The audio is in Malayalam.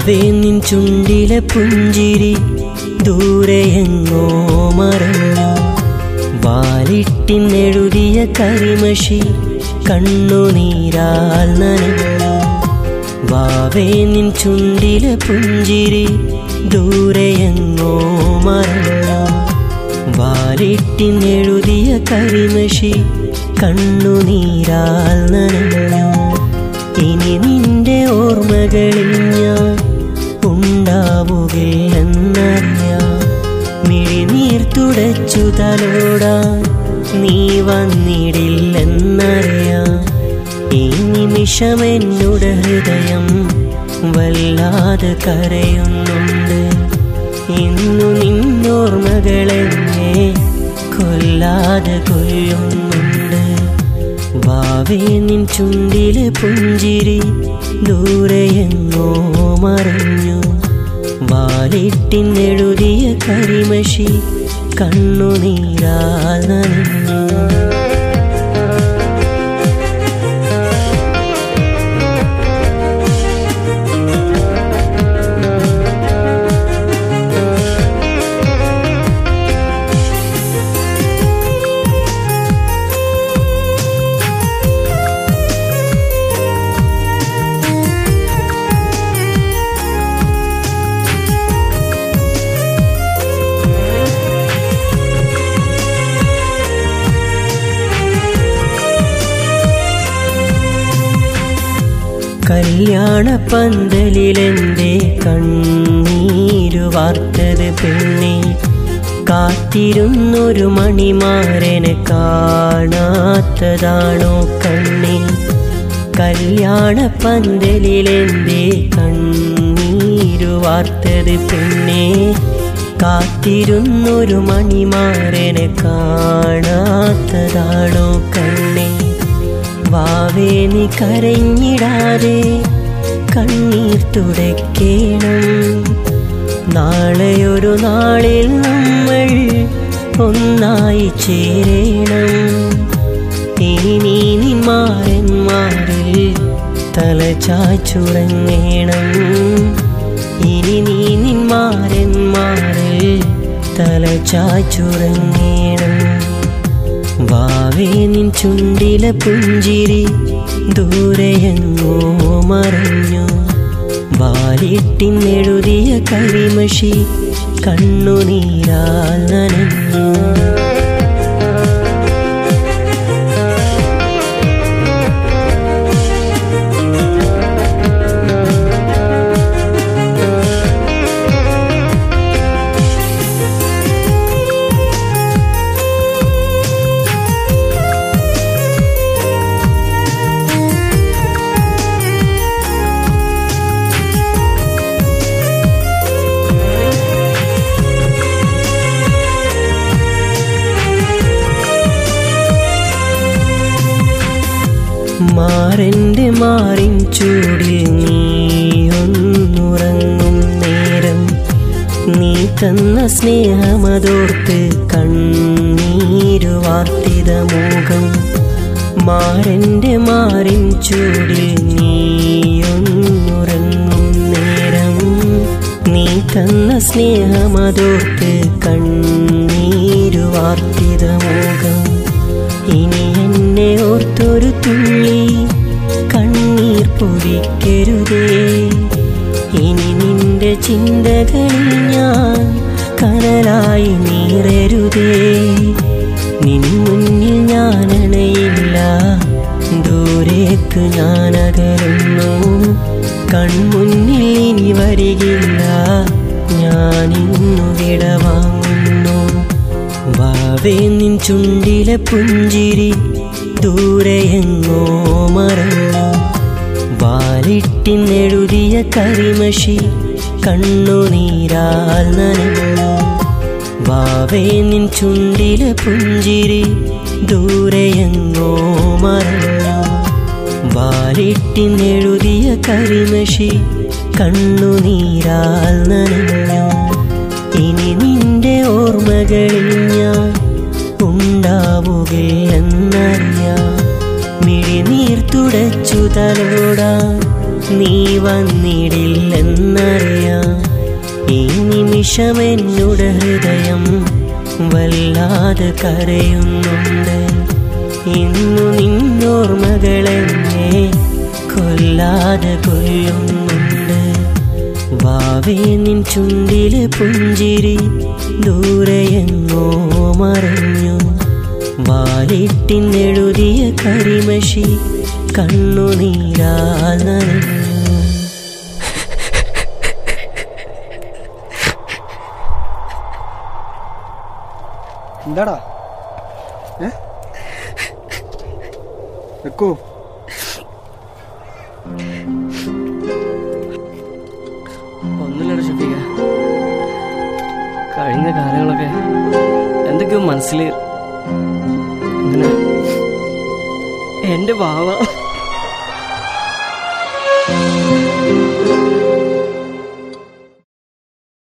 വാവേ നിൻ ചുണ്ടിലെ പുഞ്ചിരി ദൂരെയെങ്ങോ മറഞ്ഞു വാലിട്ടിന്നെഴുതിയ കരിമഷി കണ്ണുനീരാൽ നനഞ്ഞു വാവേ നിൻ ചുണ്ടിലെ പുഞ്ചിരി ദൂരെയെങ്ങോ മറഞ്ഞു വാലിട്ടിന്നെഴുതിയ കരിമഷി കണ്ണുനീരാൽ നനഞ്ഞു ഇനി നിന്റെ ഓർമ്മകളിൽ ഞാൻ ഉണ്ടാവുകയെന്നറിയാം മിഴിനീർ തുടച്ചു തലോടാൻ നീ വന്നിടില്ലെന്നറിയാം ഈ നിമിഷം എന്നോട് ഹൃദയം വല്ലാതെ കരയുന്നുണ്ട് ഇന്നു നിന്നോർമ്മകളെന്നെ കൊല്ലാതെ കൊല്ലുന്നുണ്ട് വാവേ നിൻ ചുണ്ടിലെ പുഞ്ചിരി ദൂരെയെങ്ങോ മറഞ്ഞു വാലിട്ടിന്നെഴുതിയ കരിമഷി കണ്ണുനീരാൽ നനഞ്ഞു കല്യാണ പന്തലിലെന്റെ കണ്ണീരു വാർത്തത് പെണ്ണെ കാത്തിരുന്നൊരു മണിമാരനെ കാണാത്തതാണോ കണ്ണെ കല്യാണ പന്തലിലെന്റെ കണ്ണീരു വാർത്തത് പെണ്ണെ കാത്തിരുന്നൊരു മണിമാരനെ കാണാത്തതാണോ കണ്ണേ വാവേ നീ കരഞ്ഞിടാതെ കണ്ണീർ തുടയ്ക്കണം നാളെയൊരു നാളിൽ നമ്മൾ ഒന്നായി ചേരണം ഇനി നീ മാറന്മാരിൽ തല ചാച്ചുറങ്ങേണം ഇനി നീ നിന്മാരന്മാരിൽ തല ചാച്ചുറങ്ങേണം വാവേ നിൻ ചുണ്ടിലെ പുഞ്ചിരി ദൂരെയെങ്ങോ മറഞ്ഞു വാലിട്ടിന്നെഴുതിയ കരിമഷി കണ്ണുനീരാൽ നനഞ്ഞു മാറന്റെ മാറിൻ ചൂടിൽ നീ ഒന്നുറങ്ങും നേരം നീ തന്ന സ്നേഹമതോർത്ത് കണ്ണീരു വാർത്തിത മോഹം മാറന്റെ മാറിൻ ചൂടിൽ നീ ഒന്നുറങ്ങും നേരം നീ തന്ന സ്നേഹമതോർത്ത് കണ്ണീരു വാർത്തിത മോഹം ഇനി എന്നെ ഓർത്തൊരു തുള്ളി കണ്ണീർ പൊഴിക്കരുതേ ഇനി നിന്റെ ചിന്തകളിൽ ഞാൻ കനലായി നീറരുതേ നിൻ മുന്നിൽ ഞാൻ അണയില്ല ദൂരേക്ക് ഞാൻ അകലുന്നു കൺമുന്നിൽ ഇനി വരികില്ല ഞാൻ ഇന്നു വിടവാങ്ങുന്നു വാവേ നിൻ ചുണ്ടിലെ പുഞ്ചിരി ദൂരെയെങ്ങോ മറഞ്ഞു വാലിട്ടിന്നെഴുതിയ കരിമഷി കണ്ണുനീരാൽ നനഞ്ഞു വാവേ നിൻ ചുണ്ടിലെ പുഞ്ചിരി ദൂരെയെങ്ങോ മറഞ്ഞു വാലിട്ടിന്നെഴുതിയ കരിമഷി കണ്ണുനീരാൽ നനഞ്ഞു ഇനി നിന്റെ ഓർമ്മകളിൽ ഞാൻ ഉണ്ടാവുകയെന്നറിയാം മിഴിനീർ തുടച്ചു തലോടാൻ നീ വന്നിടില്ലെന്നറിയാം ഈ നിമിഷം എന്നുടെ ഹൃദയം വല്ലാതെ കരയുന്നുണ്ട് ഇന്നു നിന്നോർമകളെന്നെ കൊല്ലാതെ കൊല്ലുന്നുണ്ട് വാവേ നിൻ ചുണ്ടിലെ പുഞ്ചിരി ദൂരെയെങ്ങോ മറഞ്ഞു വാലിട്ടിന്നെഴുതിയ കരിമഷി കണ്ണുനീരാൽ നനഞ്ഞു എന്താടാ ഏ വെക്കൂ ഒന്നുമില്ലട ഷഫീക കഴിഞ്ഞ കാലങ്ങളൊക്കെ എന്തൊക്കെയോ മനസ്സിൽ ഇങ്ങനെ എന്റെ ഭാവ